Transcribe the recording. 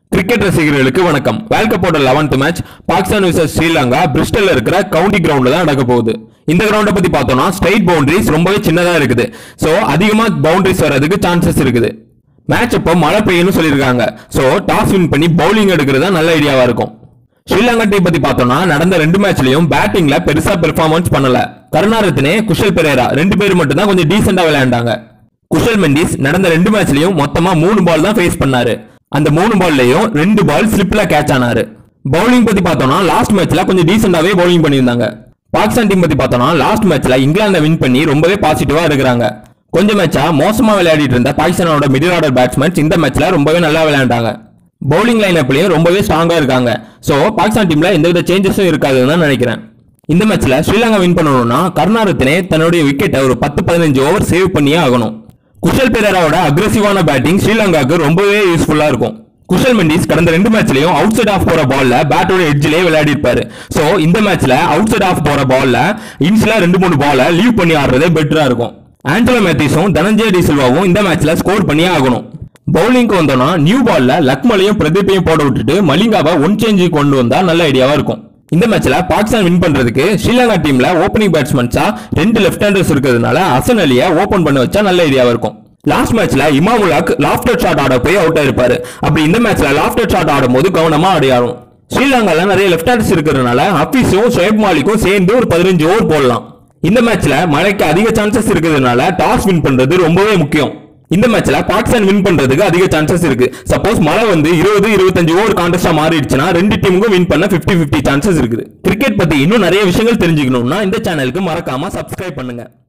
cricket ரசிகர்களுக்கு வணக்கம் world கப்போட eleventh match Pakistan vs Sri Lanka பிரிஸ்டல்ல இருக்கிற கவுண்டி கிரவுண்ட்ல தான் நடக்க போகுது இந்த கிரவுண்டை பத்தி பார்த்தோம்னா ஸ்ட்ரைட் பவுண்டரிஸ் ரொம்பவே சின்னதா இருக்குது ஸோ அதிகமா பவுண்டரிஸ் வர்றதுக்கு சான்சஸ் இருக்குது மேட்ச் அப்போ மழை பெய்யும்னு சொல்லியிருக்காங்க ஸோ டாஸ் வின் பண்ணி பவுலிங் எடுக்கிறது தான் நல்ல ஐடியாவா இருக்கும் ஸ்ரீலங்கா டீம் பத்தி பார்த்தோம்னா நடந்த ரெண்டு மேட்ச்லயும் பேட்டிங்ல பெருசா பெர்ஃபார்மன்ஸ் பண்ணல கருணாரத்னே குஷல் பெரேரா ரெண்டு பேர் மட்டும் தான் கொஞ்சம் டீசெண்டா விளையாண்டாங்க குஷல் மெண்டிஸ் நடந்த ரெண்டு மேட்ச்லயும் மொத்தமா மூணு பால் தான் ஃபேஸ் பண்ணாரு அந்த மூணு பால்லயும் ரெண்டு பால் ஸ்லிப்ல கேட்ச் ஆனாரு பவுலிங் பத்தி பார்த்தோம்னா லாஸ்ட் மேட்ச்ல கொஞ்சம் டீசெண்டாவே பவுலிங் பண்ணியிருந்தாங்க பாகிஸ்தான் டீம் பத்தி பார்த்தோம்னா லாஸ்ட் மேட்ச்ல இங்கிலாந்தை வின் பண்ணி ரொம்பவே பாசிட்டிவா இருக்கிறாங்க கொஞ்சம் மேட்சா மோசமா விளையாடிட்டு இருந்த பாகிஸ்தானோட மிடில் ஆர்டர் பேட்ஸ்மேன்ஸ் இந்த மேட்ச்ல ரொம்பவே நல்லா விளையாண்டாங்க பவுலிங் லைன் அப்லயும் ரொம்பவே ஸ்ட்ராங்கா இருக்காங்க சோ பாகிஸ்தான் டீம்ல எந்தவித சேஞ்சஸும் இருக்காதுன்னு தான் நினைக்கிறேன் இந்த மேட்ச்ல ஸ்ரீலங்கா வின் பண்ணணும்னா கருணாரத்னே தன்னுடைய விக்கெட்டை ஒரு பத்து பதினஞ்சு ஓவர் சேவ் பண்ணியே ஆகணும் குஷல் பெரேராவோட அக்ரெசிவான பேட்டிங் ஸ்ரீலங்காக்கு ரொம்பவே யூஸ்ஃபுல்லா இருக்கும் குஷல் மெண்டிஸ் கடந்த ரெண்டு மேட்ச்லயும் அவுட் சைட் ஆஃப் போற பால்ல பேட்டோட எட்ஜ்லயே விளையாடி இருப்பாரு சோ இந்த மேட்ச்ல அவுட் சைட் ஆஃப் போற பால்ல இன்ஸ்ல ரெண்டு மூணு பால லீவ் பண்ணி ஆடுறதே பெட்டரா இருக்கும் ஆண்டலோ மேத்யூஸும் தனஞ்சய டி சில்வாவும் இந்த மேட்ச்ல ஸ்கோர் பண்ணியே ஆகணும் பவுலிங்க்கு வந்தோம்னா நியூ பால்ல லக்மலையும் பிரதீப்பையும் போட விட்டுட்டு மலிங்காவை ஒன் சேஞ்ச் கொண்டு வந்தா நல்ல ஐடியாவா இருக்கும் இந்த மேட்ச்ல பாகிஸ்தான் வின் பண்றதுக்கு ஸ்ரீலங்கா டீம்ல ஓப்பனிங் பேட்ஸ்மேன்ஸா ரெண்டு லெஃப்ட் ஹேண்டர்ஸ் இருக்கிறதுனால அசன் அலியை ஓபன் பண்ண வச்சா நல்ல ஐடியாவா இருக்கும் லாஸ்ட் மேட்ச்ல இமாமுலாக் லாஃப்டர் ஷாட் ஆட போய் அவுட் ஆயிருப்பாரு அப்படி இந்த மேட்ச்ல லாஃப்டர் ஷாட் ஆடும்போது கவனமா ஆடியாரும் ஸ்ரீலங்கால நிறைய லெஃப்ட் ஹேண்டர்ஸ் இருக்கிறதுனால ஹபீஸும் ஷோயப் மாலிக்கும் சேர்ந்து ஒரு பதினஞ்சு ஓவர் போடலாம் இந்த மேட்ச்ல மழைக்கு அதிக சான்சஸ் இருக்கிறதுனால டாஸ் வின் பண்றது ரொம்பவே முக்கியம் இந்த மேட்ச்ல பாகிஸ்தான் வின் பண்றதுக்கு அதிக சான்சஸ் இருக்கு சப்போஸ் மழை வந்து இருபது இருபத்தஞ்சு ஓவர் கான்டெஸ்டா மாறிடுச்சுன்னா ரெண்டு டீமுக்கும் வின் பண்ண 50 50 சான்சஸ் இருக்குது கிரிக்கெட் பத்தி இன்னும் நிறைய விஷயங்கள் தெரிஞ்சுக்கணும்னா இந்த சேனலுக்கு மறக்காம சப்ஸ்கிரைப் பண்ணுங்க